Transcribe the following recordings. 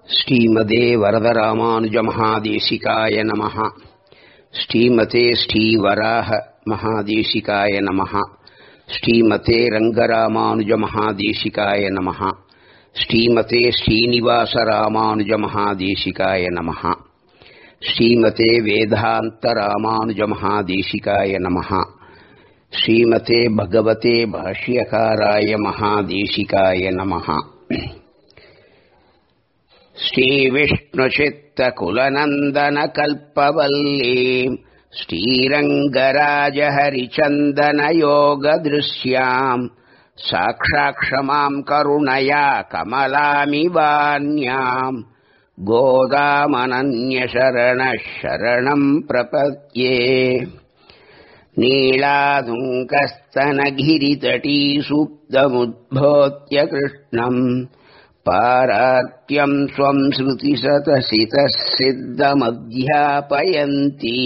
ஸ்ரீமதே வரதராமானுஜமகாதேசிகாய நமः ஸ்ரீமதே ஸ்ரீவராக மகாதேசிகாய நமः ஸ்ரீமதே ரங்கராமானுஜமகாதேசிகாய நமः ஸ்ரீமதே ஸ்ரீனிவாசராமானுஜமகாதேசிகாய நமः ஸ்ரீமதே வேதாந்தராமானுஜமகாதேசிகாய நமः ஸ்ரீமதே பகவதே பாஷ்யகாராய மகாதேசிகாய நமः श्रीविष्णुचित्तकुलनन्दनकल्पवल्लीम् श्रीरङ्गराजहरिचन्दनयोगदृश्याम् साक्षाक्षमाम् करुणया कमलामिवान्याम् गोदामनन्यशरणः शरणम् प्रपद्ये नीलादुङ्कस्तनगिरितटीसुप्तमुद्भोत्य कृष्णम् पारात्यम् स्वम् श्रुतिसतसितः सिद्धमध्यापयन्ती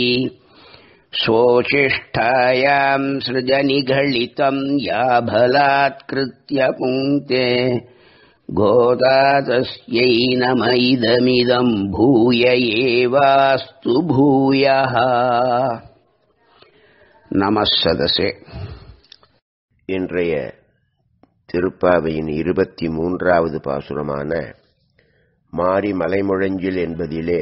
स्वोचिष्ठायाम् सृजनिघलितम् याभलात्कृत्य पुङ्क्ते गोदा तस्यै नम इदमिदम् भूय एवास्तु भूयः नमः सदसे இன்றைய திருப்பாவையின் இருபத்தி மூன்றாவது பாசுரமான மாரி மலைமுழஞ்சில் என்பதிலே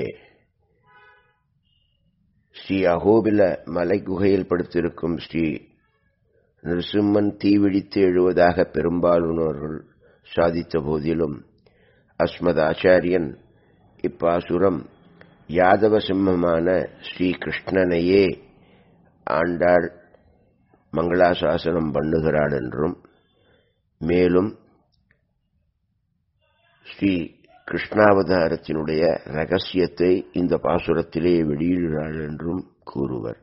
ஸ்ரீ அகோபில மலை குகையில் படுத்திருக்கும் ஸ்ரீ நிருசிம்மன் தீவிழித்து எழுவதாக பெரும்பாலானோர்கள் சாதித்த போதிலும் அஸ்மத் ஆச்சாரியன் இப்பாசுரம் யாதவ சிம்மமான ஸ்ரீ கிருஷ்ணனையே ஆண்டாள் மங்களாசாசனம் பண்ணுகிறாள் என்றும் மேலும் ஸ்ரீ கிருஷ்ணாவதாரத்தினுடைய ரகசியத்தை இந்த பாசுரத்திலே வெளியிடுகிறாள் என்றும் கூறுவர்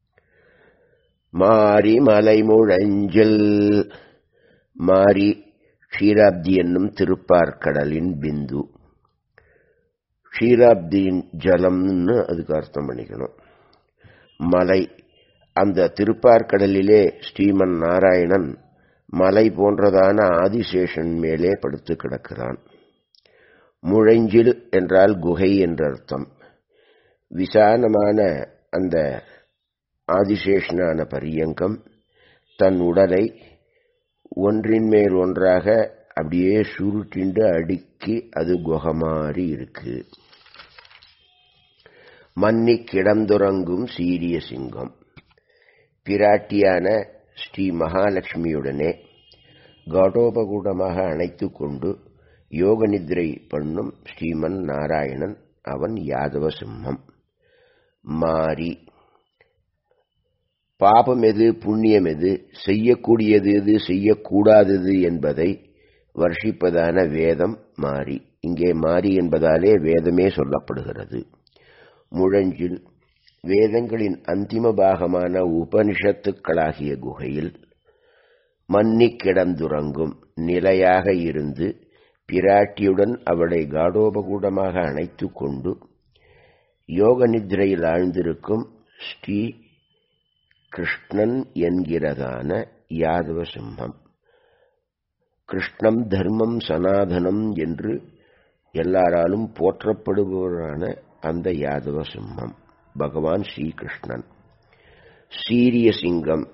மாரி மலை முழஞ்சில் மாரி க்ஷீராப்தி என்னும் திருப்பார்கடலின் பிந்து க்ஷீராப்தியின் ஜலம்னு அதுக்கு அர்த்தம் பண்ணிக்கணும் மலை அந்த திருப்பார்கடலிலே ஸ்ரீமன் நாராயணன் மலை போன்றதான ஆதிசேஷன் மேலே படுத்து கிடக்கிறான் முழைஞ்சில் என்றால் குகை என்ற அர்த்தம் விசாலமான அந்த ஆதிசேஷனான பரியங்கம் தன் உடலை ஒன்றின் மேல் ஒன்றாக அப்படியே சுருட்டிண்டு அடுக்கி அது குகை மாறி இருக்கு மன்னி கிடந்துறங்கும் சீரிய சிங்கம் பிராட்டியான ஸ்ரீ மகாலட்சுமியுடனே காடோபகூடமாக அணைத்து கொண்டு யோக நித்ரை பண்ணும் ஸ்ரீமன் நாராயணன் அவன் யாதவ சிம்மம் மாறி பாபம் எது புண்ணியம் எது செய்யக்கூடியது எது செய்யக்கூடாதது என்பதை வர்ஷிப்பதான வேதம் மாறி இங்கே மாறி என்பதாலே வேதமே சொல்லப்படுகிறது முழஞ்சில் வேதங்களின் அந்திம பாகமான உபனிஷத்துக்களாகிய குகையில் மன்னி கிடந்துறங்கும் நிலையாக இருந்து பிராட்டியுடன் அவளை காடோபகூடமாக அணைத்து கொண்டு யோக நித்ரையில் ஆழ்ந்திருக்கும் ஸ்ரீ கிருஷ்ணன் என்கிறதான யாதவ சிம்மம் கிருஷ்ணம் தர்மம் சனாதனம் என்று எல்லாராலும் போற்றப்படுபவரான அந்த யாதவ சிம்மம் பகவான் ஸ்ரீகிருஷ்ணன் சீரிய சிங்கம்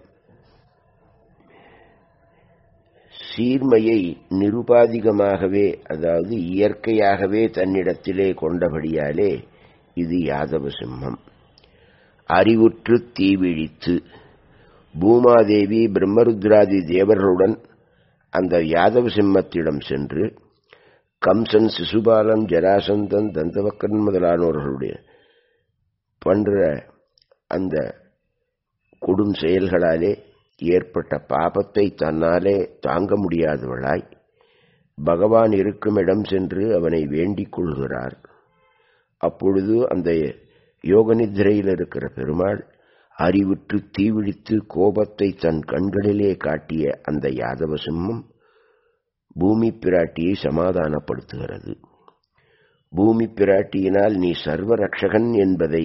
சீர்மையை நிருபாதிகமாகவே அதாவது இயற்கையாகவே தன்னிடத்திலே கொண்டபடியாலே இது யாதவ சிம்மம் அறிவுற்று தீவிழித்து பூமாதேவி பிரம்மருத்ராதி தேவர்களுடன் அந்த யாதவ சிம்மத்திடம் சென்று கம்சன் சிசுபாலன் ஜராசந்தன் தந்தவக்கன் முதலானவர்களுடைய பண்ற அந்த கொடும் செயல்களாலே ஏற்பட்ட பாபத்தை தன்னாலே தாங்க முடியாதவளாய் பகவான் இருக்கும் இடம் சென்று அவனை வேண்டிக் கொள்கிறார் அப்பொழுது அந்த யோக நிதிரையில் இருக்கிற பெருமாள் அறிவுற்று தீவிழித்து கோபத்தை தன் கண்களிலே காட்டிய அந்த யாதவ சிம்மம் பூமி பிராட்டியை சமாதானப்படுத்துகிறது பூமி பிராட்டியினால் நீ சர்வ ரட்சகன் என்பதை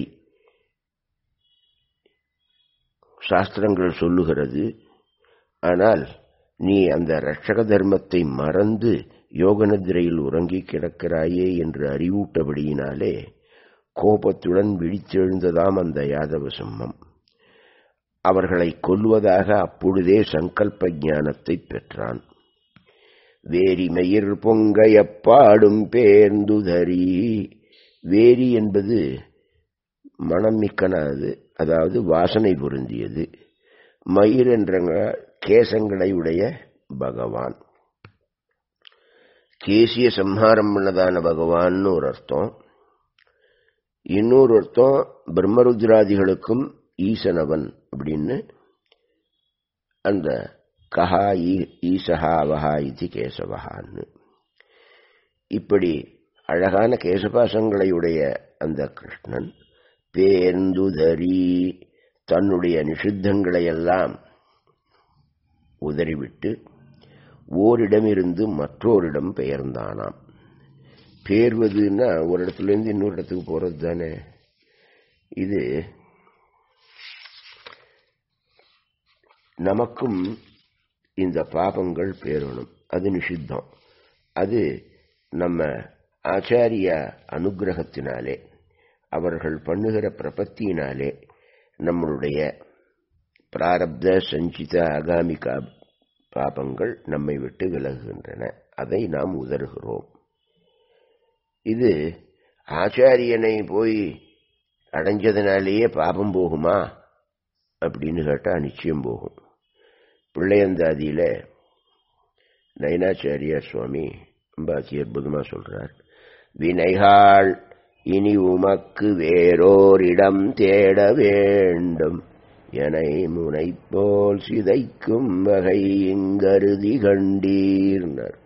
சாஸ்திரங்கள் சொல்லுகிறது ஆனால் நீ அந்த ரட்சக தர்மத்தை மறந்து யோக நிதிரையில் உறங்கி கிடக்கிறாயே என்று அறிவூட்டபடியினாலே கோபத்துடன் விழித்தெழுந்ததாம் அந்த யாதவ சிம்மம் அவர்களை கொல்வதாக அப்பொழுதே சங்கல்ப ஞானத்தை பெற்றான் வேரி மயிர் பொங்க எப்பாடும் பேர்ந்துதறி வேரி என்பது மனம் மிக்கனது அதாவது வாசனை பொருந்தியது மயிர் என்ற கேசங்களை உடைய பகவான் கேசிய சம்ஹாரம் பண்ணதான பகவான்னு ஒரு அர்த்தம் இன்னொரு அர்த்தம் பிரம்மருத்ராதிகளுக்கும் ஈசனவன் அப்படின்னு அந்த கஹா ஈசஹா அவஹா இது கேசவஹான்னு இப்படி அழகான கேசபாசங்களை உடைய அந்த கிருஷ்ணன் பேர்ந்துதறி தன்னுடைய நிஷித்தங்களை எல்லாம் உதறிவிட்டு ஓரிடமிருந்து மற்றோரிடம் பெயர்ந்தானாம் பேர்வதுன்னா ஒரு இடத்துல இருந்து இன்னொரு இடத்துக்கு போறது தானே இது நமக்கும் இந்த பாபங்கள் பேரணும் அது நிஷித்தம் அது நம்ம ஆச்சாரிய அனுகிரகத்தினாலே அவர்கள் பண்ணுகிற பிரபத்தியினாலே நம்மளுடைய பிராரப்த சஞ்சித அகாமிகா பாபங்கள் நம்மை விட்டு விலகுகின்றன அதை நாம் உதறுகிறோம் இது ஆச்சாரியனை போய் அடைஞ்சதுனாலேயே பாபம் போகுமா அப்படின்னு கேட்டால் நிச்சயம் போகும் பிள்ளையந்தாதியில நயனாச்சாரியார் சுவாமி ரொம்ப அதி அற்புதமா சொல்றார் வினைகாள் இனி உமக்கு வேறோரிடம் தேட வேண்டும் எனை முனைப்போல் சிதைக்கும் வகை இங்கருதி கண்டீர்னர்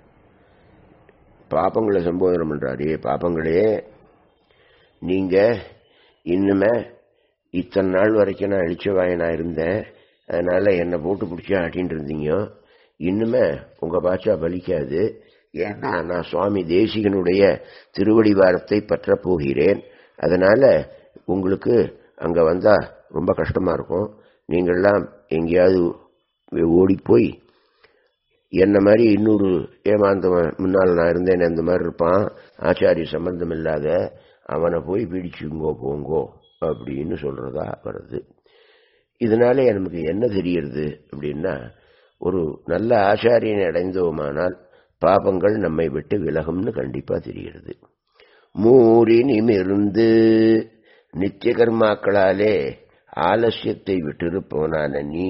பாப்பங்களை சம்போதனம் பண்றாரு பாப்பங்களே நீங்க இன்னுமே இத்தனை நாள் வரைக்கும் நான் அழிச்சவாயனா இருந்தேன் அதனால என்னை போட்டு பிடிச்சி ஆட்டின்னு இருந்தீங்க இன்னுமே உங்க பாச்சா பலிக்காது ஏன்னா நான் சுவாமி தேசிகனுடைய திருவடி வாரத்தை பற்ற போகிறேன் அதனால உங்களுக்கு அங்க வந்தா ரொம்ப கஷ்டமா இருக்கும் நீங்கள்லாம் எங்கேயாவது ஓடி போய் என்ன மாதிரி இன்னொரு ஏமாந்தவன் முன்னால் நான் இருந்தேன் அந்த மாதிரி இருப்பான் ஆச்சாரிய சம்பந்தம் இல்லாத அவனை போய் பிடிச்சுங்கோ போங்கோ அப்படின்னு சொல்றதா வருது இதனால நமக்கு என்ன தெரியறது அப்படின்னா ஒரு நல்ல ஆச்சாரியனை அடைந்தோமானால் பாபங்கள் நம்மை விட்டு விலகும்னு கண்டிப்பா தெரிகிறது மூறி நிமிர்ந்து நித்திய கர்மாக்களாலே ஆலசியத்தை விட்டிருப்போனான நீ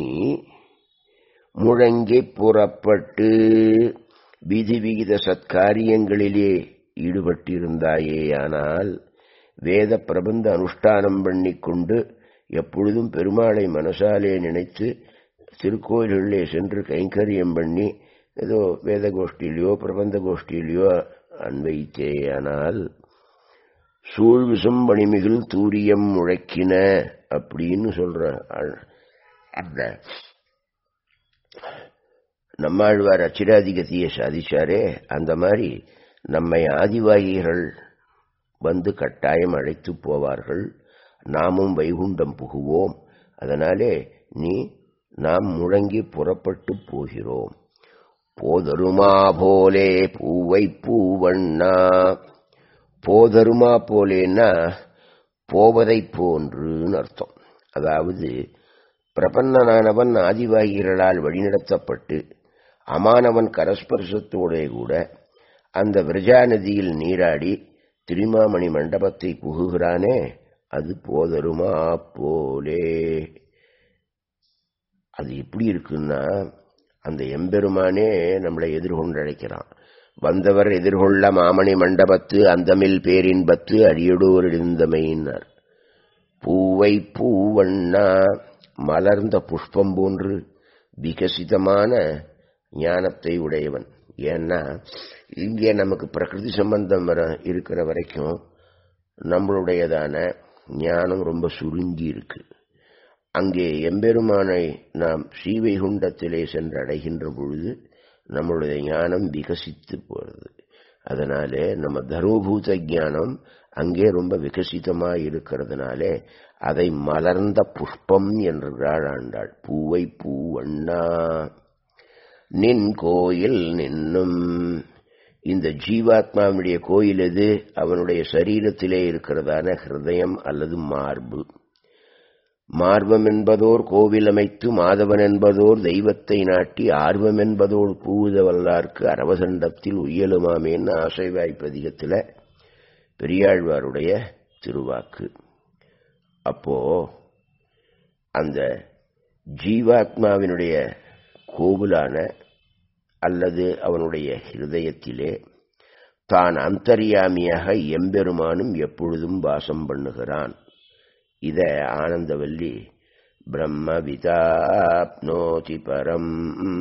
முழங்கி புறப்பட்டு விதி விகித சத்காரியங்களிலே ஈடுபட்டிருந்தாயேயானால் வேத பிரபந்த அனுஷ்டானம் பண்ணிக்கொண்டு எப்பொழுதும் பெருமாளை மனசாலே நினைத்து திருக்கோயில்களிலே சென்று கைங்கரியம் பண்ணி ஏதோ வேத கோஷ்டியிலையோ பிரபந்த கோஷ்டியிலையோ அன்வைத்தேயானால் சூழ்விசும் பணிமிகில் தூரியம் முழக்கின அப்படின்னு சொல்ற அந்த நம்மாழ்வார் அச்சிராதிகத்தியை சாதிச்சாரே அந்த மாதிரி நம்மை ஆதிவாகிகள் வந்து கட்டாயம் அழைத்து போவார்கள் நாமும் வைகுண்டம் புகுவோம் அதனாலே நீ நாம் முழங்கி புறப்பட்டு போகிறோம் போதருமா போலே பூவை பூவண்ணா போதருமா போலேன்னா போவதை போன்றுன்னு அர்த்தம் அதாவது பிரபன்னனானவன் ஆதிவாகிகளால் வழிநடத்தப்பட்டு அமானவன் கரஸ்பர்சத்தோடே கூட அந்த விரஜா நதியில் நீராடி திருமாமணி மண்டபத்தை புகுகிறானே அது போதருமா போலே அது எப்படி இருக்குன்னா அந்த எம்பெருமானே நம்மளை எதிர்கொண்டு அழைக்கிறான் வந்தவர் எதிர்கொள்ள மாமணி மண்டபத்து அந்தமில் பேரின்பத்து அடியடோர் இருந்தமையினார் பூவை பூவண்ணா மலர்ந்த புஷ்பம் போன்று விகசிதமான ஞானத்தை உடையவன் ஏன்னா இங்கே நமக்கு பிரகிருதி சம்பந்தம் வர இருக்கிற வரைக்கும் நம்மளுடையதான ஞானம் ரொம்ப சுருங்கி இருக்கு அங்கே எம்பெருமானை நாம் ஸ்ரீவைகுண்டத்திலே சென்று அடைகின்ற பொழுது நம்மளுடைய ஞானம் விகசித்து போகிறது அதனால நம்ம தர்மபூத ஞானம் அங்கே ரொம்ப விகசிதமா இருக்கிறதுனாலே அதை மலர்ந்த புஷ்பம் என்றாள் ஆண்டாள் பூவை பூவண்ணா நின் கோயில் நின்னும் இந்த ஜீவாத்மாவுடைய கோயில் எது அவனுடைய சரீரத்திலே இருக்கிறதான ஹிருதயம் அல்லது மார்பு மார்பம் என்பதோர் கோவில் அமைத்து மாதவன் என்பதோர் தெய்வத்தை நாட்டி ஆர்வம் என்பதோர் பூவுத வல்லார்க்கு அரவசண்டத்தில் உயலுமாமேன்னு ஆசைவாய்ப்பதிகத்தில் பெரியாழ்வாருடைய திருவாக்கு அப்போ அந்த ஜீவாத்மாவினுடைய கோவிலான அல்லது அவனுடைய ஹிருதயத்திலே தான் அந்தரியாமியாக எம்பெருமானும் எப்பொழுதும் வாசம் பண்ணுகிறான் இத ஆனந்தவல்லி பிரம்மவிதாப்னோதி பரம்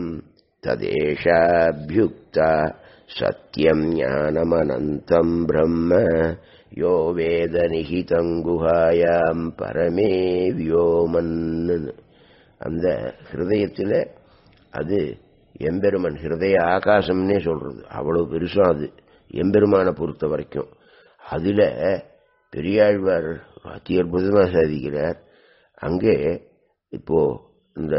ததேஷாபியுக்தா சத்தியம் ஞானமனந்தம் பிரம்ம யோ வேத நிகிதங்குஹாயாம் பரமே வியோமன் அந்த ஹிருதயத்தில் அது எம்பெருமன் ஹிருதய ஆகாசம்னே சொல்றது அவ்வளவு பெருசா அது எம்பெருமானை பொறுத்த வரைக்கும் அதுல பெரியாழ்வார் அதி அற்புதமா சாதிக்கிறார் அங்கே இப்போ இந்த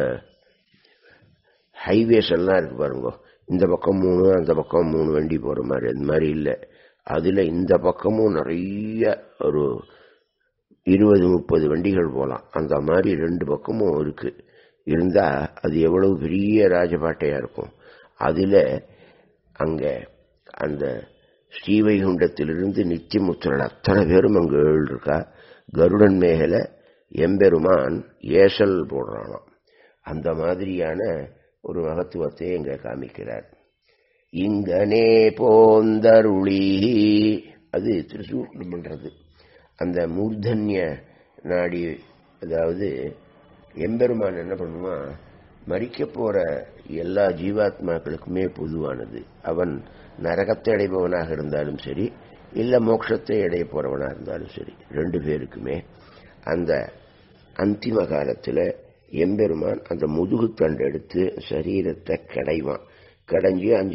ஹைவேஸ் எல்லாம் இருக்கு பாருங்க இந்த பக்கம் மூணு அந்த பக்கம் மூணு வண்டி போற மாதிரி அந்த மாதிரி இல்லை அதுல இந்த பக்கமும் நிறைய ஒரு இருபது முப்பது வண்டிகள் போகலாம் அந்த மாதிரி ரெண்டு பக்கமும் இருக்கு இருந்தா அது எவ்வளவு பெரிய ராஜபாட்டையா இருக்கும் அதுல அங்க அந்த ஸ்ரீவைகுண்டத்திலிருந்து நித்தியமுத்திரன் அத்தனை பேரும் அங்கு இருக்கா கருடன் மேகல எம்பெருமான் ஏசல் போடுறானாம் அந்த மாதிரியான ஒரு மகத்துவத்தை இங்க காமிக்கிறார் இங்கனே போந்தருளி அது திருசூர்ணம் பண்றது அந்த மூர்தன்ய நாடி அதாவது எம்பெருமான் என்ன பண்ணுவான் மறிக்க போற எல்லா ஜீவாத்மாக்களுக்குமே பொதுவானது அவன் நரகத்தை அடைபவனாக இருந்தாலும் சரி இல்ல மோட்சத்தை அடைய போறவனாக இருந்தாலும் சரி ரெண்டு பேருக்குமே அந்த அந்திம காலத்துல எம்பெருமான் அந்த முதுகு தண்டு எடுத்து சரீரத்தை கடைவான் கடைஞ்சி அந்த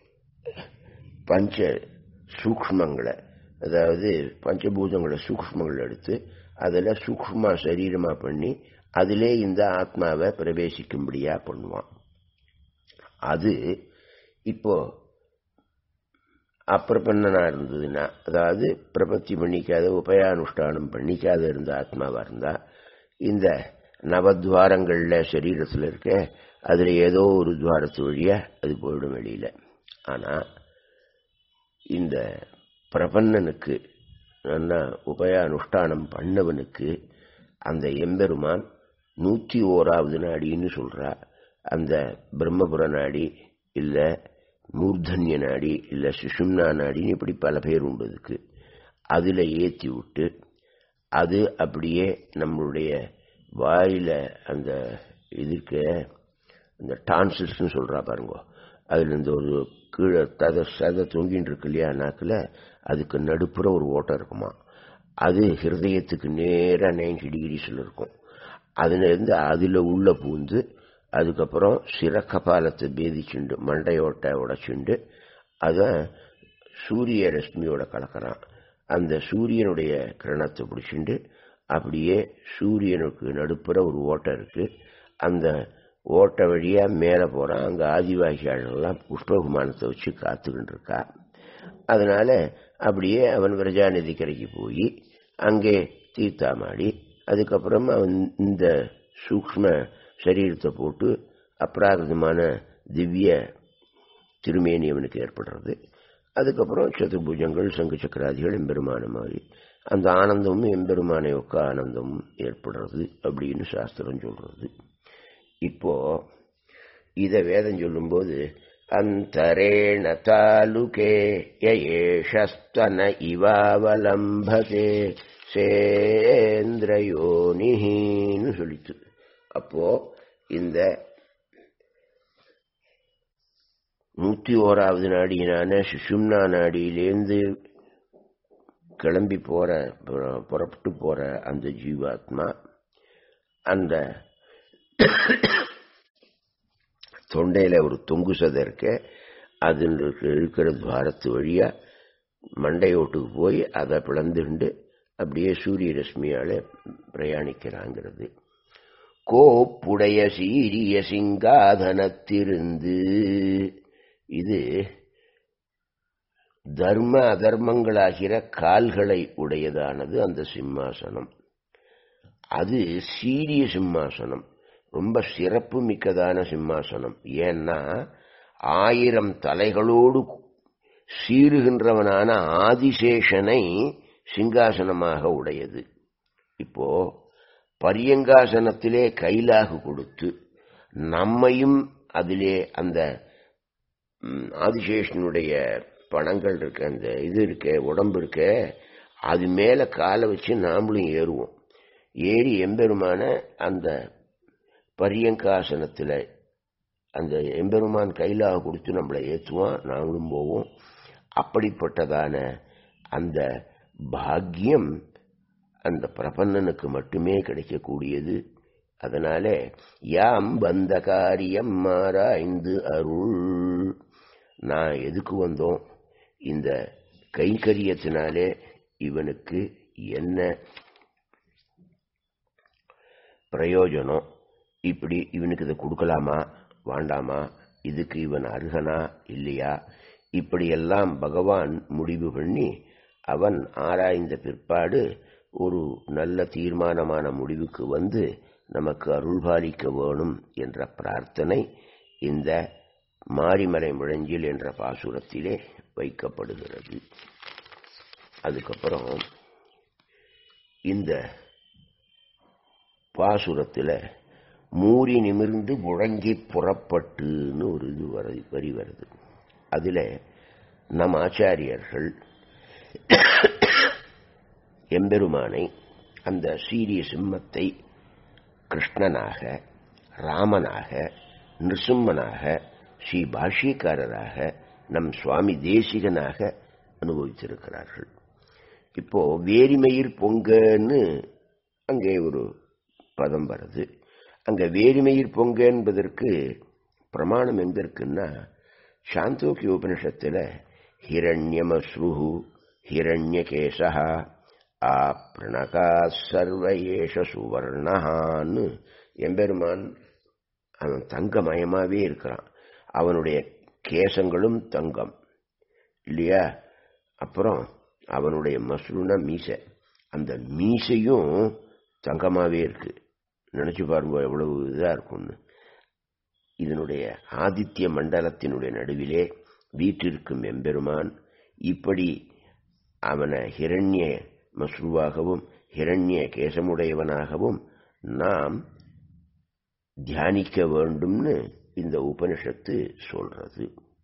பஞ்ச சூக்மங்களை அதாவது பஞ்சபூதங்களை சூக்மங்களை எடுத்து அதில் சூக்மா சரீரமா பண்ணி அதிலே இந்த ஆத்மாவை பிரவேசிக்கும்படியா பண்ணுவான் அது இப்போ அப்பிரபன்னனா இருந்ததுன்னா அதாவது பிரபத்தி பண்ணிக்காத உபயானுஷ்டானம் பண்ணிக்காத இருந்த ஆத்மாவா இருந்தா இந்த நவத்வாரங்கள்ல சரீரத்தில் இருக்க அதுல ஏதோ ஒரு துவாரத்து வழியா அது போயிடும் வெளியில ஆனா இந்த பிரபன்னனுக்கு நல்லா உபயானுஷ்டானம் பண்ணவனுக்கு அந்த எம்பெருமான் நூற்றி ஓராவது நாடின்னு சொல்றா அந்த பிரம்மபுர நாடி இல்ல மூர்தன்ய நாடி இல்ல சுஷும்னா நாடின்னு இப்படி பல பேர் உண்டு அதுக்கு அதுல ஏத்தி விட்டு அது அப்படியே நம்மளுடைய வாயில அந்த இதுக்கு அந்த டான்சில்ஸ்னு சொல்றா பாருங்க அதுல இந்த ஒரு கீழே தத சத தொங்கின்னு இருக்கு இல்லையா நாக்கில் அதுக்கு நடுப்புற ஒரு ஓட்டம் இருக்குமா அது ஹிருதயத்துக்கு நேராக நைன்டி டிகிரிஸில் இருக்கும் அதுலேருந்து அதில் உள்ள பூந்து அதுக்கப்புறம் சிறக்கபாலத்தை பேதிச்சுண்டு மண்டையோட்டை உடைச்சுண்டு அதை சூரிய ரஷ்மியோட கலக்கிறான் அந்த சூரியனுடைய கிரணத்தை பிடிச்சிண்டு அப்படியே சூரியனுக்கு நடுப்புற ஒரு ஓட்டை இருக்கு அந்த ஓட்டை வழியா மேலே போறான் அங்க ஆதிவாசியாளெல்லாம் புஷ்பகுமானத்தை வச்சு காத்துக்கிட்டு இருக்கா அதனால அப்படியே அவன் விரஜாநிதி கரைக்கு போய் அங்கே தீர்த்தாமாடி அதுக்கப்புறம் அவன் இந்த சூக்ம சரீரத்தை போட்டு அப்ராகிருதமான திவ்ய திருமேனி அவனுக்கு ஏற்படுறது அதுக்கப்புறம் சதுர்புஜங்கள் சங்கு சக்கராதிகள் எம்பெருமான மாதிரி அந்த ஆனந்தமும் எம்பெருமானை ஒக்க ஆனந்தமும் ஏற்படுறது அப்படின்னு சாஸ்திரம் சொல்றது இப்போ இத வேதம் சொல்லும்போது அந்தரேண தாலுகே யேஷஸ்தன இவாவலம்பதே சேந்திரயோனின்னு சொல்லித்து அப்போ இந்த நூத்தி ஓராவது நாடியினான சுஷும்னா நாடியிலேருந்து கிளம்பி போற புறப்பட்டு போற அந்த ஜீவாத்மா அந்த தொண்டையில ஒரு தொங்கு சதை இருக்க அதில் இருக்கிற துவாரத்து வழியா மண்டையோட்டுக்கு போய் அதை பிளந்துண்டு அப்படியே சூரிய ரஷ்மியால பிரயாணிக்கிறாங்கிறது கோப்புடைய சீரிய சிங்காதனத்திருந்து இது தர்ம அதர்மங்களாகிற கால்களை உடையதானது அந்த சிம்மாசனம் அது சீரிய சிம்மாசனம் ரொம்ப சிறப்பு மிக்கதான சிம்மாசனம் ஏன்னா ஆயிரம் தலைகளோடு சீருகின்றவனான ஆதிசேஷனை சிங்காசனமாக உடையது இப்போ பரியங்காசனத்திலே கைலாகு கொடுத்து நம்மையும் அதிலே அந்த ஆதிசேஷனுடைய பணங்கள் இருக்க அந்த இது இருக்க உடம்பு இருக்க அது மேல காலை வச்சு நாமளும் ஏறுவோம் ஏறி எம்பெருமான அந்த பரியங்காசனத்தில் அந்த எம்பெருமான் கையிலாக கொடுத்து நம்மளை ஏற்றுவான் நாங்களும் போவோம் அப்படிப்பட்டதான அந்த பாக்கியம் அந்த பிரபன்னனுக்கு மட்டுமே கிடைக்கக்கூடியது அதனால யாம் வந்த காரியம் மாறாய்ந்து அருள் நான் எதுக்கு வந்தோம் இந்த கைங்கரியத்தினாலே இவனுக்கு என்ன பிரயோஜனம் இப்படி இவனுக்கு இதை கொடுக்கலாமா வேண்டாமா இதுக்கு இவன் அருகனா இல்லையா இப்படியெல்லாம் பகவான் முடிவு பண்ணி அவன் ஆராய்ந்த பிற்பாடு ஒரு நல்ல தீர்மானமான முடிவுக்கு வந்து நமக்கு அருள்பாலிக்க வேணும் என்ற பிரார்த்தனை இந்த மாரிமலை முழஞ்சில் என்ற பாசுரத்திலே வைக்கப்படுகிறது அதுக்கப்புறம் இந்த பாசுரத்தில் மூறி நிமிர்ந்து முழங்கி புறப்பட்டுன்னு ஒரு இது வர வரி வருது அதில் நம் ஆச்சாரியர்கள் எம்பெருமானை அந்த சீரிய சிம்மத்தை கிருஷ்ணனாக ராமனாக நிருசிம்மனாக ஸ்ரீ பாஷ்யக்காரராக நம் சுவாமி தேசிகனாக அனுபவித்திருக்கிறார்கள் இப்போ வேரிமயிர் பொங்கன்னு அங்கே ஒரு பதம் வருது அங்க வேரிமயிர் பொங்க என்பதற்கு பிரமாணம் எங்க இருக்குன்னா சாந்தோக்கிய உபனிஷத்துல ஹிரண்யமஸ்ருஹு ஹிரண்யகேசா ஆ பிரணகா சர்வ ஏஷ சுவர்ணஹான்னு எம்பெருமான் அவன் தங்கமயமாவே இருக்கிறான் அவனுடைய கேசங்களும் தங்கம் இல்லையா அப்புறம் அவனுடைய மஸ்ருன மீசை அந்த மீசையும் தங்கமாவே இருக்கு நினைச்சு பாருங்க எவ்வளவு இதா இருக்கும்னு இதனுடைய ஆதித்ய மண்டலத்தினுடைய நடுவிலே வீற்றிருக்கும் எம்பெருமான் இப்படி அவனை ஹிரண்ய மஸ்ருவாகவும் ஹிரண்ய கேசமுடையவனாகவும் நாம் தியானிக்க வேண்டும்னு இந்த உபனிஷத்து சொல்றது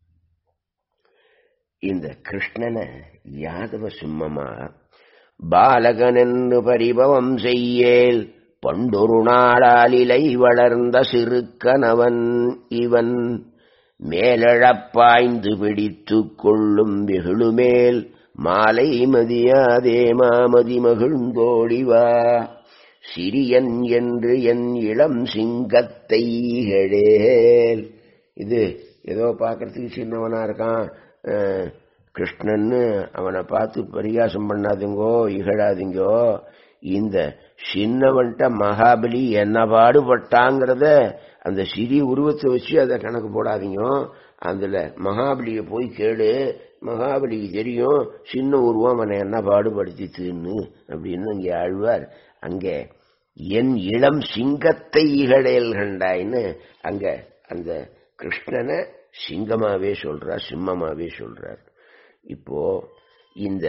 இந்த கிருஷ்ணனை யாதவ சிம்மமா பாலகனென்று பரிபவம் செய்யேல் பண்டொரு நாளாலிலை வளர்ந்த சிறுக்கனவன் இவன் மேலழப்பாய்ந்து பிடித்துக் கொள்ளும் வெகுளுமேல் மாலை மதியாதே மாமதி மகிழ்ந்தோடிவா சிறியன் என்று என் இளம் சிங்கத்தை இகழேல் இது ஏதோ பார்க்கறதுக்கு சின்னவனா இருக்கான் அஹ், கிருஷ்ணன்னு அவனை பார்த்து பரிகாசம் பண்ணாதீங்கோ இகழாதீங்கோ இந்த சின்னவன்ட்ட மகாபலி என்ன பாடுபட்டாங்கிறத அந்த சிறிய உருவத்தை வச்சு அதை கணக்கு போடாதீங்க அதுல மகாபலியை போய் கேளு மகாபலிக்கு தெரியும் சின்ன உருவம் அவனை என்ன பாடுபடுத்தித்துன்னு அப்படின்னு அங்கே ஆழ்வார் அங்கே என் இளம் சிங்கத்தை இகழேல் கண்டாயின்னு அங்க அந்த கிருஷ்ணனை சிங்கமாவே சொல்றார் சிம்மமாவே சொல்றார் இப்போ இந்த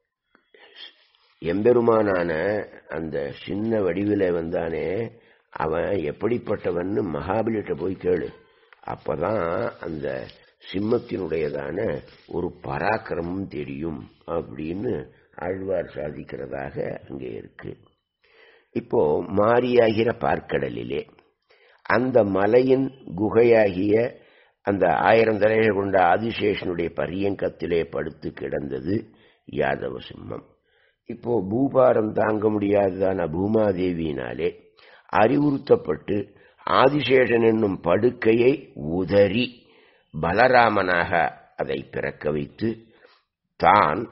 எம்பெருமானான அந்த சின்ன வடிவில வந்தானே அவன் எப்படிப்பட்டவன்னு மகாபலிட்ட போய் கேளு அப்பதான் அந்த சிம்மத்தினுடையதான ஒரு பராக்கிரமம் தெரியும் அப்படின்னு ஆழ்வார் சாதிக்கிறதாக அங்கே இருக்கு இப்போ மாரியாகிற பார்க்கடலிலே அந்த மலையின் குகையாகிய அந்த ஆயிரம் தலைகள் கொண்ட ஆதிசேஷனுடைய பரியங்கத்திலே படுத்து கிடந்தது யாதவ சிம்மம் இப்போ பூபாரம் தாங்க முடியாததான பூமாதேவியினாலே அறிவுறுத்தப்பட்டு ஆதிசேஷன் என்னும் படுக்கையை உதறி பலராமனாக அதை பிறக்க வைத்து தான்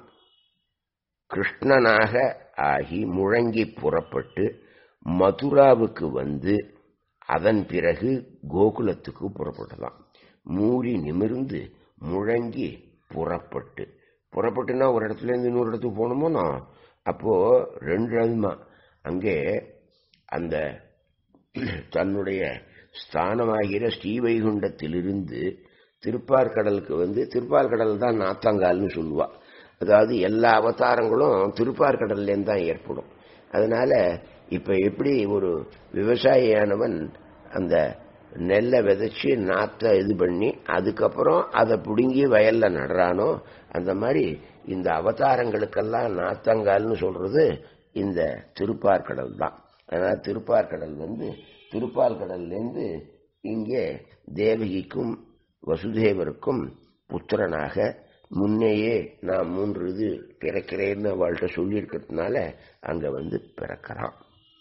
கிருஷ்ணனாக ஆகி முழங்கி புறப்பட்டு மதுராவுக்கு வந்து அதன் பிறகு கோகுலத்துக்கு புறப்பட்டதாம் மூறி நிமிர்ந்து முழங்கி புறப்பட்டு புறப்பட்டுனா ஒரு இடத்துல இருந்து இன்னொரு இடத்துக்கு போகணுமோனா அப்போ ரெண்டு விதமா அங்கே அந்த தன்னுடைய ஸ்தானமாகிற ஸ்ரீவைகுண்டத்திலிருந்து திருப்பார்கடலுக்கு வந்து திருப்பார்கடல் தான் நாத்தங்கால்னு சொல்லுவா அதாவது எல்லா அவதாரங்களும் திருப்பார்கடல்லேருந்து தான் ஏற்படும் அதனால இப்ப எப்படி ஒரு விவசாயியானவன் அந்த நெல்லை விதைச்சு நாத்தை இது பண்ணி அதுக்கப்புறம் அதை பிடுங்கி வயல்ல நடுறானோ அந்த மாதிரி இந்த அவதாரங்களுக்கெல்லாம் நாத்தங்கால்னு சொல்றது இந்த திருப்பார்கடல் தான் அதனால திருப்பார்கடல் வந்து திருப்பார்கடல்லேருந்து இங்கே தேவகிக்கும் வசுதேவருக்கும் புத்திரனாக முன்னையே நான் மூன்று இது பிறக்கிறேன்னு அவள்கிட்ட சொல்லியிருக்கிறதுனால அங்க வந்து பிறக்கிறான்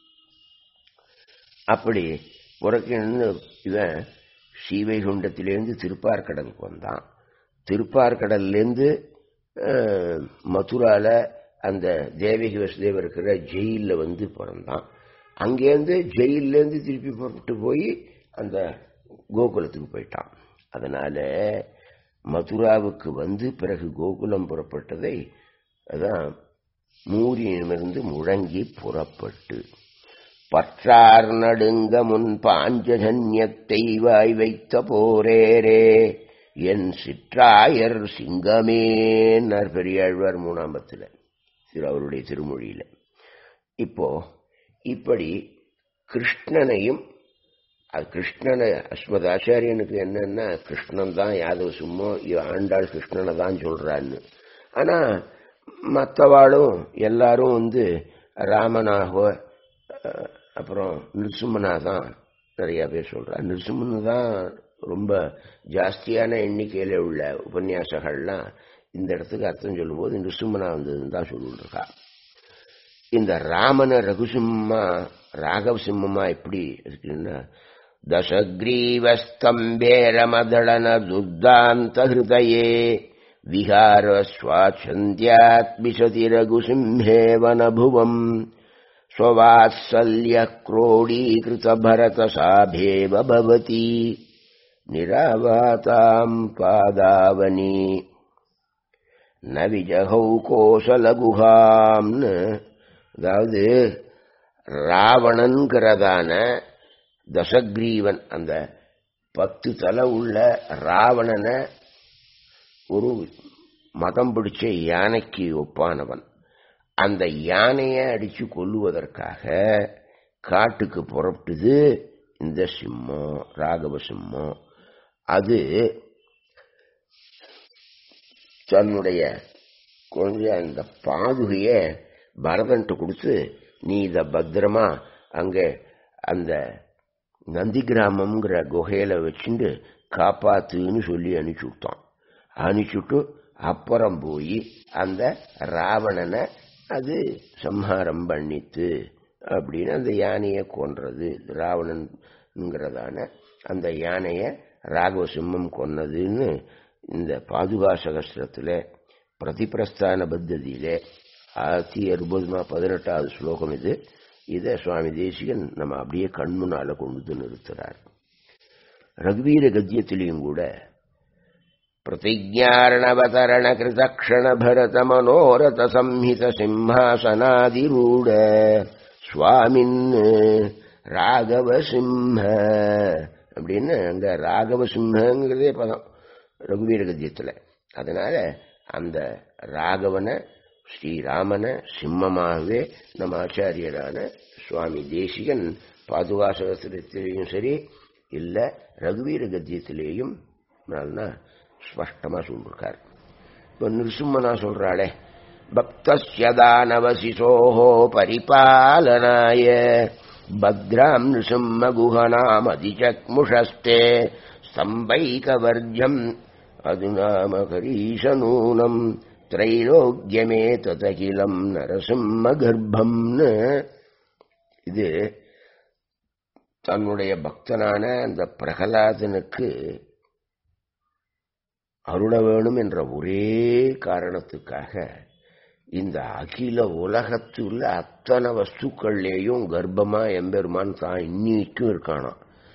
அப்படி பிறக்கணும்னு இவன் ஸ்ரீவைகுண்டத்திலேருந்து திருப்பார்கடலுக்கு வந்தான் திருப்பார்கடல்லேருந்து மதுரால அந்த தேவகி வசுதேவர் இருக்கிற ஜெயிலில் வந்து பிறந்தான் அங்கேருந்து ஜெயிலேருந்து திருப்பி புறப்பட்டு போய் அந்த கோகுலத்துக்கு போயிட்டான் அதனால மதுராவுக்கு வந்து பிறகு கோகுலம் புறப்பட்டதை அதான் மூரியிடமிருந்து முழங்கி புறப்பட்டு பற்றார் நடுங்க முன் பாஞ்சஜன்யத்தை வாய் வைத்த போரேரே என் சிற்றாயர் சிங்கமேன்னார் பெரியாழ்வார் மூணாம்பத்தில் திரு அவருடைய திருமொழியில இப்போ இப்படி கிருஷ்ணனையும் அது கிருஷ்ணனை அஸ்மதாச்சாரியனுக்கு என்னன்னா கிருஷ்ணன் தான் யாதவ சும்மோ ஆண்டாள் கிருஷ்ணனை தான் சொல்றான்னு ஆனா மற்றவாளும் எல்லாரும் வந்து ராமனாகோ அப்புறம் நிருசுமனா தான் நிறைய பேர் சொல்றா நிருசுமனு தான் ரொம்ப ஜாஸ்தியான எண்ணிக்கையில உள்ள உபன்யாசங்கள்லாம் இந்த இடத்துக்கு அர்த்தம் சொல்லும்போது நிருசுமனா வந்ததுன்னு தான் சொல்லிருக்கா இந்த ராமன ரகுசிம்மா ராகவ சிம்மமா எப்படி இருக்குன்னா தசக்ரீவஸ்தம்பேரமதளன துர்தாந்த ஹிருதயே விஹார சுவாச்சந்தியாத்மிசதி ரகுசிம்ஹே வனபுவம் ஸ்வவாத்சல்ய क्रोडीकृत भरत साभेव भवति निरावाताम् पादावनी ந விஜகௌ கோசலகுகாம்னு அதாவது ராவணன்கிறதான தசக்ரீவன் அந்த பத்து தலை உள்ள ராவணனை ஒரு மதம் பிடிச்ச யானைக்கு ஒப்பானவன் அந்த யானையை அடிச்சு கொல்லுவதற்காக காட்டுக்கு புறப்பட்டுது இந்த சிம்மம் ராகவ சிம்மம் அது தன்னுடைய கொஞ்சம் அந்த பாதுகைய பரதன்ட்டு கொடுத்து நீ இத பத்திரமா அங்க அந்த நந்தி கிராமம்ங்கிற குகையில வச்சுட்டு காப்பாத்துன்னு சொல்லி அனுப்பிச்சு விட்டான் அனுப்பிச்சுட்டு அப்புறம் போய் அந்த ராவணனை அது சம்ஹாரம் பண்ணித்து அப்படின்னு அந்த யானையை கொன்றது ராவணன்ங்கிறதான அந்த யானையை ராகவ சிம்மம் கொன்னதுன்னு இந்த பாதுகா சகஸ்திரத்தில் பிரதிபிரஸ்தான பத்ததியிலே ஆயிரத்தி அறுபதுமா பதினெட்டாவது ஸ்லோகம் இது இதை சுவாமி தேசிகன் நம்ம அப்படியே கண்முனால கொண்டு நிறுத்துறார் ரகுவீர கத்தியத்திலையும் கூட பிரதிஜாரணவதரண கிருதக்ஷண பரத மனோரத சம்ஹித சிம்ஹாசனாதிரூட சுவாமின் ராகவ சிம்ம அப்படின்னு அந்த ராகவ சிம்மங்கிறதே பதம் ரகுவீர கத்தியத்தில் அதனால அந்த ராகவனை ஸ்ரீராமனை சிம்மமாகவே நம்ம ஆச்சாரியரான சுவாமி தேசிகன் பாதுகாசகத்திலையும் சரி இல்லை ரகுவீர கத்தியத்திலேயும் ஸ்பஷ்டமா சொல்லிருக்கார் இப்போ நிருசிம்மனா சொல்றாளே பக்தஸ்யதானவசிசோஹோ பரிபாலனாய பத்ராம் நிருசிம்ம குஹனாமதிச்சக்முஷஸ்தே ஸ்தம்பைகவர்ஜம் அதுநாமகரீஷநூனம் திரைலோக்கியமே ததகிலம் நரசிம்ம கர்ப்பம்னு இது தன்னுடைய பக்தனான அந்த பிரகலாதனுக்கு அருள வேணும் என்ற ஒரே காரணத்துக்காக இந்த அகில உலகத்துள்ள அத்தனை வஸ்துக்கள்லேயும் கர்ப்பமா எம்பெருமான் தான் இன்னிக்கும் இருக்கானாம்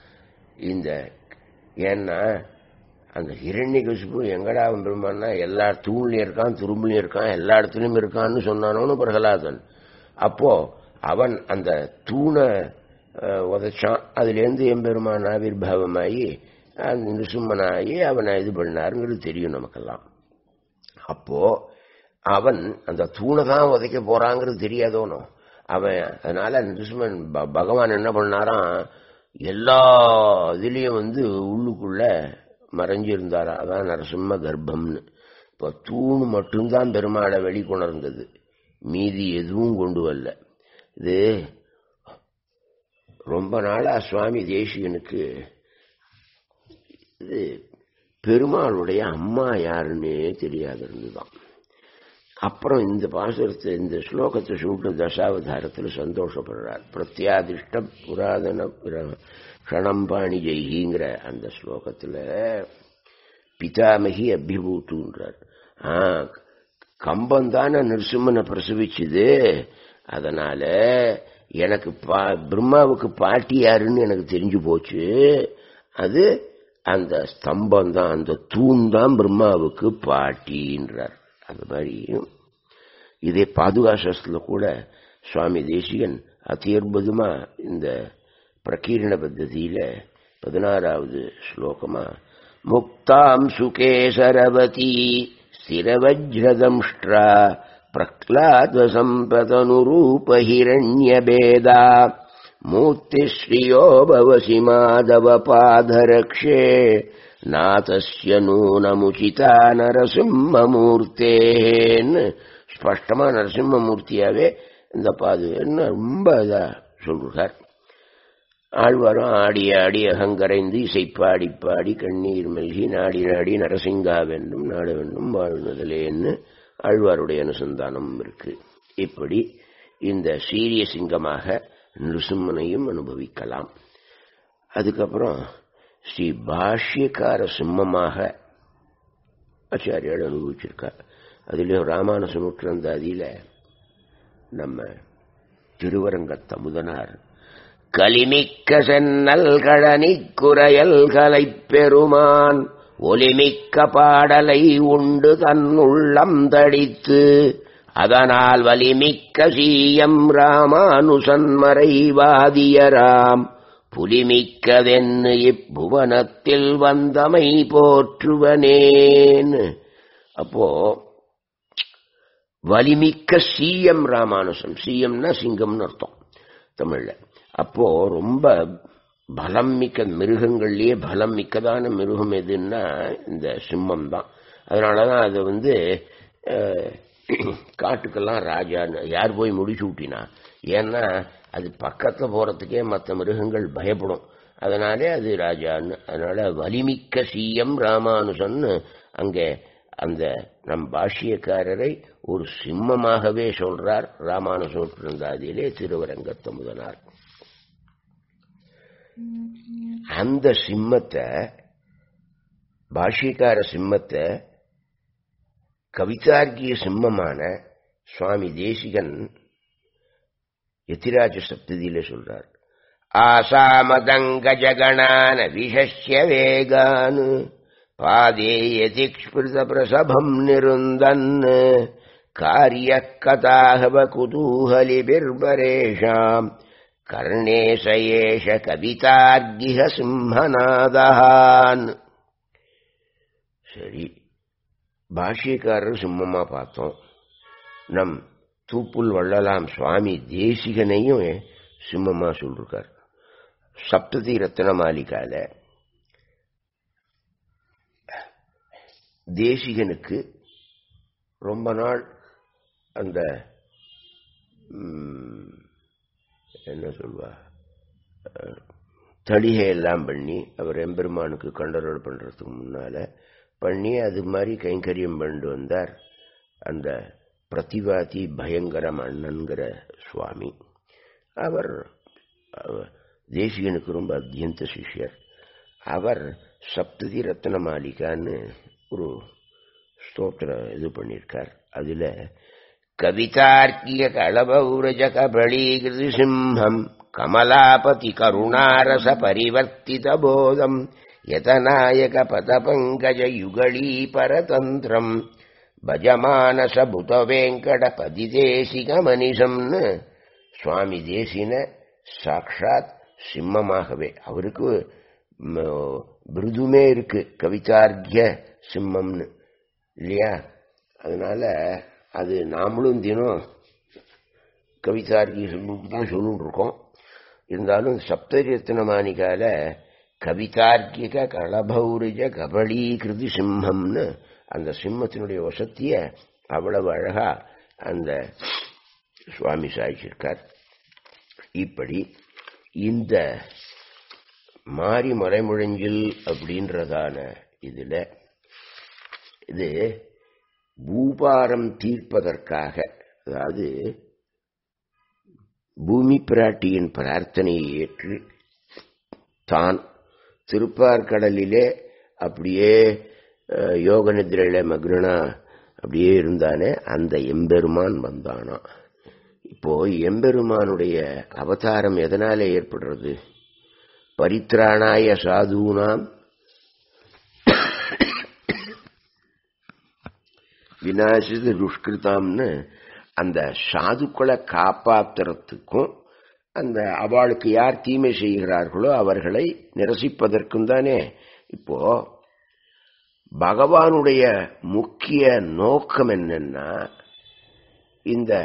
இந்த ஏன்னா அந்த ஹிரண்யகசிபு எங்கடா பெருமான்னா எல்லா தூண்லையும் இருக்கான் துரும்புலையும் இருக்கான் எல்லா இடத்துலையும் இருக்கான்னு சொன்னானோன்னு பிரகலாதன் அப்போ அவன் அந்த தூணை அஹ், உதைச்சான் அதுலேருந்து எம்பெருமான் ஆவிர்வாவமாகி அந்த நிருசிம்மனாகி அவனை இது பண்ணாருங்கிறது தெரியும் நமக்கெல்லாம் அப்போ அவன் அந்த தூணை தான் உதைக்க போறாங்கிறது தெரியாதோனோ அவன் அதனால நிருசிம்மன் ப- பகவான் என்ன பண்ணாராம் எல்லா இதுலயும் வந்து உள்ளுக்குள்ள மறைஞ்சிருந்தாரா அதான் நரசிம்ம கர்ப்பம்னு இப்போ தூண் மட்டும்தான் பெருமாளை வெளிக்கொணர்ந்தது மீதி எதுவும் கொண்டு வரல இது ரொம்ப நாளா சுவாமி தேசிகனுக்கு இது பெருமாளுடைய அம்மா யாருன்னே தெரியாது இருந்துதான் அப்புறம் இந்த பாசுரத்தை இந்த ஸ்லோகத்தை சுட்டு தசாவதாரத்தில் சந்தோஷப்படுறார் பிரத்யாதிஷ்ட புராதன பிர- க்ஷணம்பாணி ஜெய்கிங்கிற அந்த ஸ்லோகத்துல பிதாமகி அபிபூத்துன்றார் ஆ கம்பம் தானே நிருசிம்மனை பிரசவிச்சுது அதனால எனக்கு பா- பிரம்மாவுக்கு பாட்டி யாருன்னு எனக்கு தெரிஞ்சு போச்சு அது அந்த ஸ்தம்பம் தான் அந்த தூண் தான் பிரம்மாவுக்கு பாட்டின்றார் அந்த மாதிரி இதே பாதுகாசத்துல கூட சுவாமி தேசிகன் அதி அற்புதமா இந்த பிரகீரண பத்ததியில பதினாறாவது ஸ்லோகமா முக்தாம் சுகே சரவதி ஸ்திரவஜ்ரதம்ஷ்ட்ரா பிரக்லாத சம்பதனுரூப ஹிரண்யபேதா மூர்த்திஸ்ரீயோ பவசி மாதவ பாதரக்ஷே நாதஸ்ய நூனமுச்சிதா நரசிம்மமூர்த்தேன்னு ஸ்பஷ்டமா நரசிம்மமூர்த்தியாவே இந்த பாதுன்னு ரொம்ப இதா சொல்றார் ஆழ்வாரும் ஆடி ஆடி அகங்கரைந்து இசைப்பாடி பாடி கண்ணீர் மெல்கி நாடி நாடி நரசிங்கா வேண்டும் நாட வேண்டும் வாழ்நதிலேன்னு ஆழ்வாருடைய அனுசந்தானம் இருக்கு இப்படி இந்த சீரிய சிங்கமாக நிருசிம்மனையும் அனுபவிக்கலாம் அதுக்கப்புறம் ஸ்ரீ பாஷ்யக்கார சிம்மமாக ஆச்சாரியால் அனுபவிச்சிருக்கார் அதுலேயும் ராமானுச நூற்றந்தாதியில நம்ம திருவரங்கத்தமுதனார் கலிமிக்க சென்னல் கழனிக் குறையல் கலைப் பெருமான் ஒலிமிக்க பாடலை உண்டு தன் உள்ளம் தடித்து அதனால் வலிமிக்க சீயம் ராமானுசன் மறைவாதியராம் புலிமிக்கதென்னு இப்புவனத்தில் வந்தமை போற்றுவனேன் அப்போ வலிமிக்க சீயம் ராமானுசம் சீயம்னா சிங்கம்னு அர்த்தம் தமிழ்ல அப்போ ரொம்ப பலம் மிக்க மிருகங்கள்லயே பலம் மிக்கதான மிருகம் எதுன்னா இந்த சிம்மம் தான் அதனாலதான் அது வந்து அஹ், காட்டுக்கெல்லாம் ராஜான்னு யார் போய் முடிச்சு விட்டினா ஏன்னா அது பக்கத்துல போறதுக்கே மற்ற மிருகங்கள் பயப்படும் அதனாலே அது ராஜான்னு அதனால வலிமிக்க சீயம் ராமானுசன்னு அங்கே அந்த நம் பாஷ்யக்காரரை ஒரு சிம்மமாகவே சொல்றார் ராமானுசோற்றிருந்தாதியிலே திருவரங்கத்த முதனார் அந்த சிம்மத்தை பாஷ்யக்கார சிம்மத்தை கவிதார்க்கிய சிம்மமான சுவாமி தேசிகன் எத்திராஜ சப்ததியில சொல்றார் ஆசாமதங்க ஜகணான விஷஸ்ய வேகான் பாதேயதிக்ஸ்பிருத பிரசபம் நிருந்தன் காரிய கதாகவ குதூகலிபிர்பரேஷாம் கர்ணேச ஏஷ கவிதார்கிக சிம்மநாதான் சரி பாஷ்யக்காரர் சிம்மமா பார்த்தோம் நம் தூப்புல் வள்ளலாம் சுவாமி தேசிகனையும் சிம்மமா சொல்லிருக்கார் சப்ததி ரத்ன மாளிகால தேசிகனுக்கு ரொம்ப நாள் அந்த ம், என்ன சொல்வா அஹ், தளிகை எல்லாம் பண்ணி அவர் எம்பெருமானுக்கு கண்டரோல் பண்றதுக்கு முன்னால பண்ணி அது மாதிரி கைங்கரியம் பண்ணிட்டு வந்தார் அந்த பிரதிவாதி பயங்கரம் அண்ணன்கிற சுவாமி அவர் அவர் தேசிகனுக்கு ரொம்ப அத்தியந்த சிஷ்யர் அவர் சப்ததி ரத்ன மாளிகான்னு ஒரு ஸ்தோத்திரம் இது பண்ணியிருக்கார் அதுல கவிதார்க்கிய களப உரஜ கபளீகிருதி சிம்மம் கமலாபதி கருணாரச பரிவர்த்தித போதம் யதநாயக பத பங்கஜ யுகளீ பரதந்திரம் பஜமானச புத வெங்கட பதிதேசிக மனிஷம்னு சுவாமி தேசின சாக்ஷாத் சிம்மமாகவே அவருக்கு ம், விருதுமே இருக்கு கவிதார்க்கிய சிம்மம்னு இல்லையா அதனால அது நாமளும் தினம் கவிதார்க்கிய சிம்மம் தான் சொல்லிட்டு இருக்கோம் இருந்தாலும் சப்தரத்ன மாணிக்கால கவிதார்க்கிக களபௌரிஜ கபலீகிருதி சிம்மம்னு அந்த சிம்மத்தினுடைய வசத்திய அவ்வளவு அழகா அந்த சுவாமி சாய்ச்சிருக்கார் இப்படி இந்த மாறி மறைமுழஞ்சில் அப்படின்றதான இதுல இது பூபாரம் தீர்ப்பதற்காக அதாவது பூமி பிராட்டியின் பிரார்த்தனையை ஏற்று தான் திருப்பார்கடலிலே அப்படியே அஹ், யோக நிதிரையில மக்னா அப்படியே இருந்தானே அந்த எம்பெருமான் வந்தானா இப்போ எம்பெருமானுடைய அவதாரம் எதனால ஏற்படுறது பரித்ராணாய சாதுனாம் விநாசித துஷ்கிருதாம்னு அந்த சாதுக்களை காப்பாத்துறதுக்கும் அந்த அவளுக்கு யார் தீமை செய்கிறார்களோ அவர்களை நிரசிப்பதற்கும் தானே இப்போ பகவானுடைய முக்கிய நோக்கம் என்னன்னா இந்த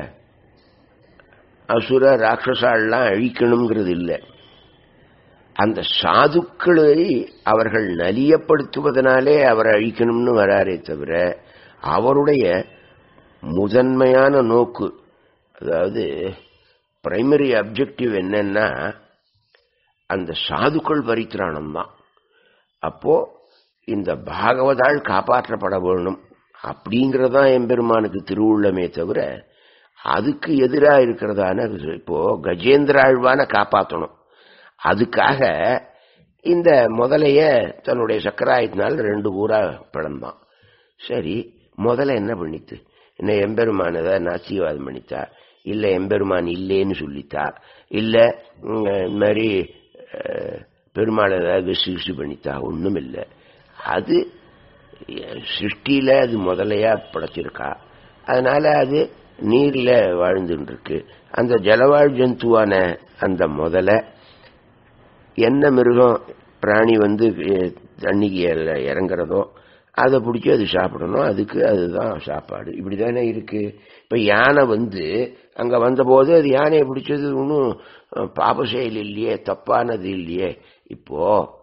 அசுர ராட்சசாலாம் அழிக்கணுங்கிறது இல்லை அந்த சாதுக்களை அவர்கள் நலியப்படுத்துவதனாலே அவரை அழிக்கணும்னு வராரே தவிர அவருடைய முதன்மையான நோக்கு அதாவது பிரைமரி அப்ஜெக்டிவ் என்னன்னா அந்த சாதுக்கள் பரித்திராணம் தான் அப்போ இந்த பாகவதாள் காப்பாற்றப்பட வேணும் அப்படிங்கறதான் எம்பெருமானுக்கு திருவுள்ளமே தவிர அதுக்கு எதிராக இருக்கிறதான இப்போ கஜேந்திர ஆழ்வான காப்பாற்றணும் அதுக்காக இந்த முதலைய தன்னுடைய சக்கராயத்தினால் ரெண்டு ஊரா பிளந்தான் சரி முதல்ல என்ன பண்ணித்து என்ன எம்பெருமான் ஏதாவது நாசியவாதம் பண்ணித்தா இல்ல எம்பெருமான் இல்லேன்னு சொல்லித்தா இல்ல ம், இந்த மாதிரி அஹ், பெருமாள் ஏதாவது கிசு கிசு பண்ணித்தா ஒண்ணும் இல்லை அது அஹ், சிருஷ்டியில அது முதலையா படைச்சிருக்கா அதனால அது நீர்ல வாழ்ந்துட்டு இருக்கு அந்த ஜலவாழ் ஜந்துவான அந்த முதலை என்ன மிருகம் பிராணி வந்து அஹ், தண்ணிக்கு இற- இறங்குறதோ அதை பிடிச்சி அது சாப்பிடணும் அதுக்கு அதுதான் சாப்பாடு இப்படிதானே இருக்கு இப்ப யானை வந்து அங்க வந்தபோது அது யானையை பிடிச்சது ஒன்றும் பாப செயல் இல்லையே தப்பானது இல்லையே இப்போ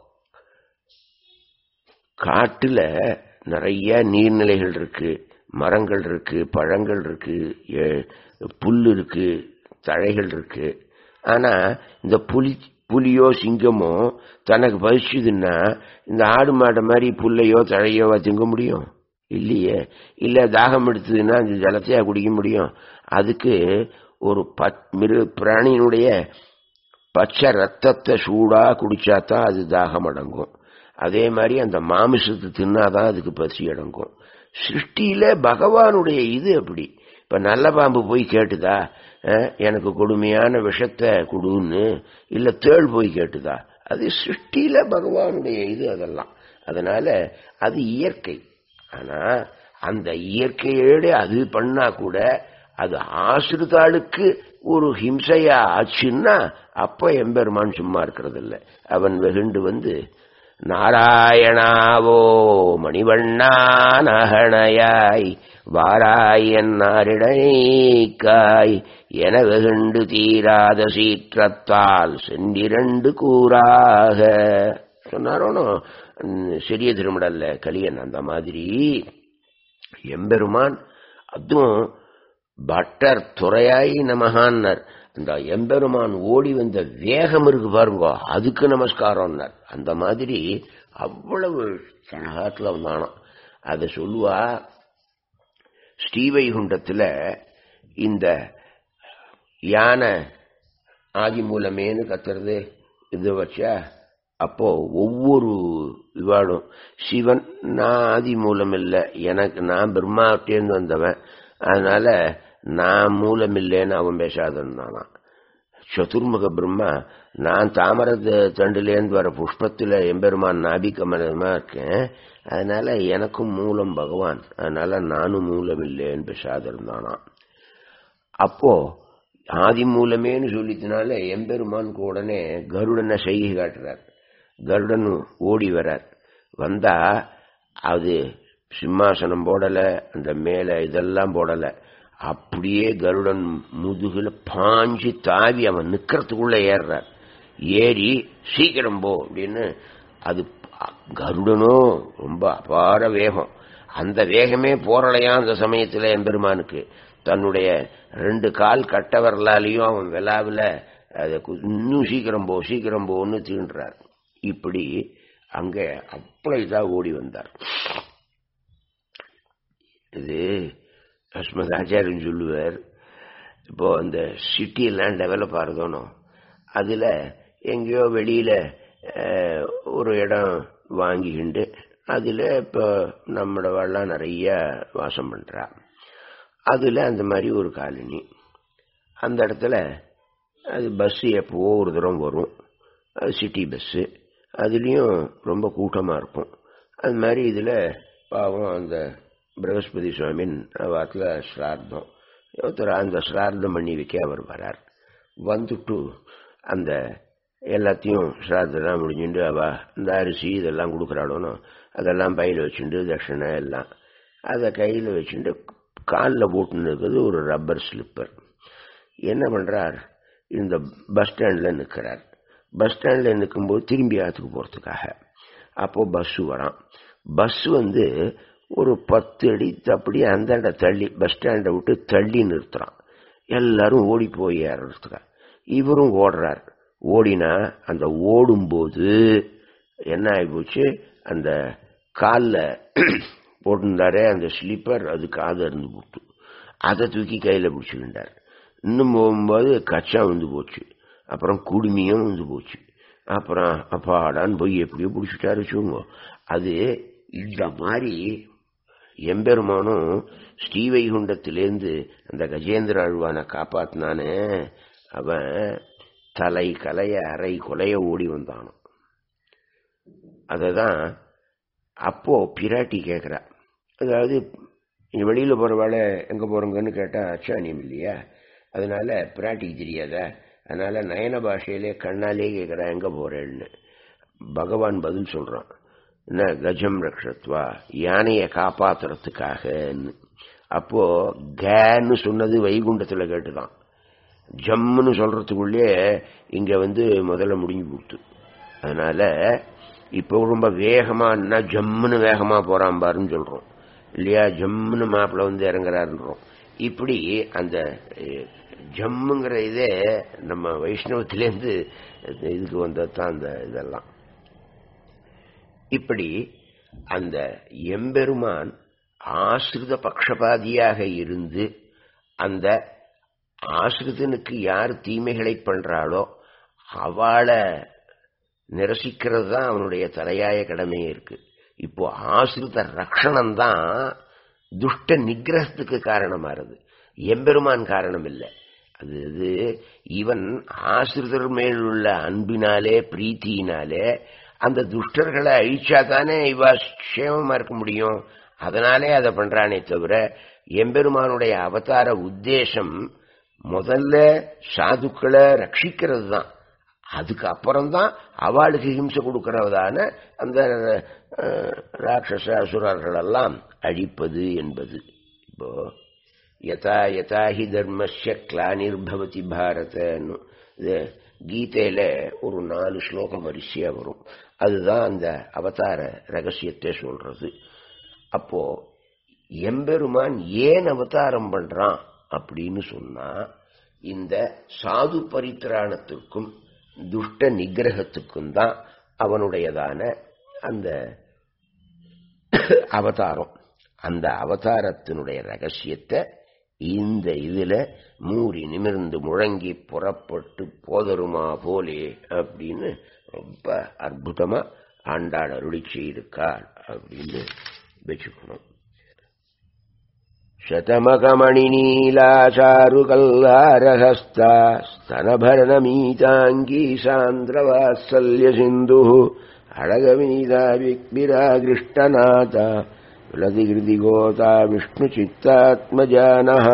காட்டுல நிறைய நீர்நிலைகள் இருக்கு மரங்கள் இருக்கு பழங்கள் இருக்கு எ- புல் இருக்கு தழைகள் இருக்கு ஆனா இந்த புலி புலியோ சிங்கமோ தனக்கு பசிச்சுதுன்னா இந்த ஆடு மாடு மாதிரி புல்லையோ தழையோ திங்க முடியும் இல்லையே இல்ல தாகம் எடுத்ததுன்னா அந்த ஜலத்தையா குடிக்க முடியும் அதுக்கு ஒரு பத் மிரு பிராணியினுடைய பச்சை ரத்தத்தை சூடா குடிச்சாதான் அது தாகம் அடங்கும் அதே மாதிரி அந்த மாமிசத்தை தின்னாதான் அதுக்கு பசி அடங்கும் சிருஷ்டியில பகவானுடைய இது அப்படி இப்ப நல்ல பாம்பு போய் கேட்டுதா அஹ், எனக்கு கொடுமையான விஷத்தை கொடுன்னு இல்ல தேள் போய் கேட்டுதா அது சிருஷ்டியில பகவானுடைய இது அதெல்லாம் அதனால அது இயற்கை ஆனா அந்த இயற்கையோட அது பண்ணா கூட அது ஆசிரிதாளுக்கு ஒரு ஹிம்சையா ஆச்சுன்னா அப்ப எம்பெருமான் சும்மா இருக்கிறது இல்ல அவன் வெகுண்டு வந்து நாராயணாவோ மணிவண்ணா நகணையாய் வாராயன் நாரிடைக்காய் என வெகுண்டு தீராத சீற்றத்தால் சென்றிரண்டு கூறாக சொன்னாரோனோ ம், சிறிய திருமடல்ல கலியன் அந்த மாதிரி எம்பெருமான் அதுவும் பட்டர் துறையாய் நமகான்னர் அந்த எம்பெருமான் ஓடி வந்த வேகம் இருக்கு பாருங்க அதுக்கு நமஸ்காரம்னார் அந்த மாதிரி அவ்வளவு சனகாத்துல வந்தானாம் அதை சொல்லுவா ஸ்ரீவைகுண்டத்துல இந்த யானை ஆதி மூலமேன்னு கத்துறது இது வச்சா அப்போ ஒவ்வொரு இவாளும் சிவன் நான் ஆதி மூலம் இல்லை எனக்கு நான் பிரம்மாட்டேந்து வந்தவன் அதனால நான் மூலம் இல்லைன்னு அவன் பேசாதன்னானா சதுர்முக பிரம்மா நான் தாமர தண்டுலேருந்து வர புஷ்பத்துல எம்பெருமான் நாபிகமலமா இருக்கேன் அதனால எனக்கும் மூலம் பகவான் அதனால நானும் மூலம் இல்லைன்னு பேசாத இருந்தானாம் அப்போ ஆதி மூலமேன்னு சொல்லித்தினால எம்பெருமானுக்கு உடனே கருடனை செய்கை காட்டுறார் கருடன் ஓடி வரார் வந்தா அது சிம்மாசனம் போடல அந்த மேல இதெல்லாம் போடல அப்படியே கருடன் முதுகுல பாஞ்சு தாவி அவன் நிக்கிறதுக்குள்ள ஏறுறார் ஏறி சீக்கிரம் போ அப்படின்னு அது கருடனோ ரொம்ப அபார வேகம் அந்த வேகமே போரலையா அந்த சமயத்துல எம்பெருமானுக்கு தன்னுடைய ரெண்டு கால் கட்ட வரலாலையும் அவன் விழாவில் அதை இன்னும் சீக்கிரம் போ சீக்கிரம் போன்னு தீண்டுறார் இப்படி அங்க அவ்வளவு இதா ஓடி வந்தார் இது அஸ்மத் ஆச்சாரியன் சொல்லுவார் இப்போ அந்த சிட்டியெல்லாம் டெவலப் ஆகிறதோனோ அதில் எங்கேயோ வெளியில ஒரு இடம் வாங்கிக்கிண்டு அதில் இப்போ நம்மளவெல்லாம் நிறைய வாசம் பண்ணுறா அதில் அந்த மாதிரி ஒரு காலனி அந்த இடத்துல அது பஸ்ஸு எப்போவோ ஒரு தூரம் வரும் அது சிட்டி பஸ்ஸு அதுலேயும் ரொம்ப கூட்டமாக இருக்கும் அது மாதிரி இதில் பாவம் அந்த பிரகஸ்பதி சுவாமின் வாரத்தில் ஸ்ரார்த்தம் ஒருத்தர் அந்த ஸ்ரார்த்தம் பண்ணி வைக்க அவர் வரார் வந்துட்டு அந்த எல்லாத்தையும் ஸ்ரார்த்தெல்லாம் முடிஞ்சுட்டு அவ இந்த அரிசி இதெல்லாம் கொடுக்குறாளோனோ அதெல்லாம் பையில் வச்சுட்டு தட்சிணை எல்லாம் அதை கையில் வச்சுட்டு காலில் போட்டுன்னு இருக்கிறது ஒரு ரப்பர் ஸ்லிப்பர் என்ன பண்ணுறார் இந்த பஸ் ஸ்டாண்டில் நிற்கிறார் பஸ் ஸ்டாண்டில் நிற்கும்போது திரும்பி ஆற்றுக்கு போகிறதுக்காக அப்போது பஸ்ஸு வரான் பஸ் வந்து ஒரு பத்து அடி அப்படி அந்தாண்ட தள்ளி பஸ் ஸ்டாண்டை விட்டு தள்ளி நிறுத்துறான் எல்லாரும் ஓடி போய் ஏறதுக்கா இவரும் ஓடுறார் ஓடினா அந்த ஓடும்போது என்ன ஆகிப்போச்சு அந்த காலில் போட்டிருந்தாரே அந்த ஸ்லீப்பர் அது காது இருந்து போட்டு அதை தூக்கி கையில் பிடிச்சிக்கிட்டார் இன்னும் போகும்போது கச்சா வந்து போச்சு அப்புறம் குடுமியும் வந்து போச்சு அப்புறம் அப்பாடான்னு போய் எப்படியோ பிடிச்சிட்டாரு வச்சுக்கோங்க அது இந்த மாதிரி எம்பெருமானும் ஸ்ரீவைகுண்டத்திலேருந்து அந்த கஜேந்திர ஆழ்வானை காப்பாத்தினானே அவன் தலை கலைய அரை கொலைய ஓடி வந்தானோ அததான் அப்போ பிராட்டி கேட்குறா அதாவது வெளியில போற வேலை எங்க போறோங்கன்னு கேட்டா அச்சானியம் இல்லையா அதனால பிராட்டிக்கு தெரியாதா அதனால நயன பாஷையிலே கண்ணாலே கேட்குறா எங்க போறேன்னு பகவான் பதில் சொல்றான் என்ன கஜம் ரக்ஷத்வா யானையை காப்பாத்துறதுக்காகன்னு அப்போ கேன்னு சொன்னது வைகுண்டத்தில் கேட்டுதான் ஜம்முன்னு சொல்றதுக்குள்ளே இங்க வந்து முதல்ல முடிஞ்சு போட்டு அதனால இப்போ ரொம்ப வேகமா ஜம்முன்னு வேகமா போறான் பாருன்னு சொல்றோம் இல்லையா ஜம்முன்னு மாப்பிள்ள வந்து இறங்குறாருன்றோம் இப்படி அந்த ஜம்முங்கிற இதே நம்ம வைஷ்ணவத்திலேருந்து இதுக்கு வந்ததுதான் அந்த இதெல்லாம் இப்படி அந்த எம்பெருமான் ஆசிரித பக்ஷபாதியாக இருந்து அந்த ஆசிரிதனுக்கு யார் தீமைகளை பண்றாளோ அவளை நிரசிக்கிறது தான் அவனுடைய தலையாய கடமையே இருக்கு இப்போ ஆசிரித ரக்ஷணம் தான் துஷ்ட நிகிரகத்துக்கு காரணமாறுது எம்பெருமான் காரணம் இல்லை அது இது இவன் ஆசிரிதர் மேல் உள்ள அன்பினாலே பிரீத்தியினாலே அந்த துஷ்டர்களை அழிச்சாதானே இவ க்ஷேமமா இருக்க முடியும் அதனாலே அதை பண்றானே தவிர எம்பெருமானுடைய அவதார உத்தேசம் முதல்ல சாதுக்களை ரட்சிக்கிறது தான் அதுக்கு அப்புறம்தான் அவளுக்கு ஹிம்சை கொடுக்கிறதான அந்த ராட்சச அசுரர்கள் எல்லாம் அழிப்பது என்பது இப்போ யதா யதா ஹி தர்மஸ்ய கிளானிர்பவதி பாரதன்னு இது கீதையில ஒரு நாலு ஸ்லோகம் வரிசையா வரும் அதுதான் அந்த அவதார ரகசியத்தை சொல்றது அப்போ எம்பெருமான் ஏன் அவதாரம் பண்றான் அப்படின்னு சொன்னா இந்த சாது பரித்திராணத்திற்கும் துஷ்ட நிகிரகத்துக்கும் தான் அவனுடையதான அந்த அவதாரம் அந்த அவதாரத்தினுடைய ரகசியத்தை இந்த இதுல மூறி நிமிர்ந்து முழங்கி புறப்பட்டு போதருமா போலே அப்படின்னு ரொம்ப அற்புதமா ஆண்டாள் அருளி செய்திருக்காள் அப்படின்னு வச்சுக்கணும் शतमकमणिनीलाचारुकल्लारहस्ता स्तनभरणमीताङ्गी सान्द्रवात्सल्यसिन्धुः अडगमीता विक्बिरागृष्टनाथा तुलतिकृतिगोता विष्णुचित्तात्मजानः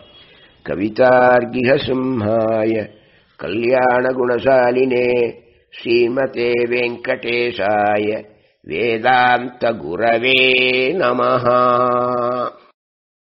कवितार्गिहसिंहाय कल्याणगुणशालिने श्रीमते वेङ्कटेशाय वेदान्तगुरवे नमः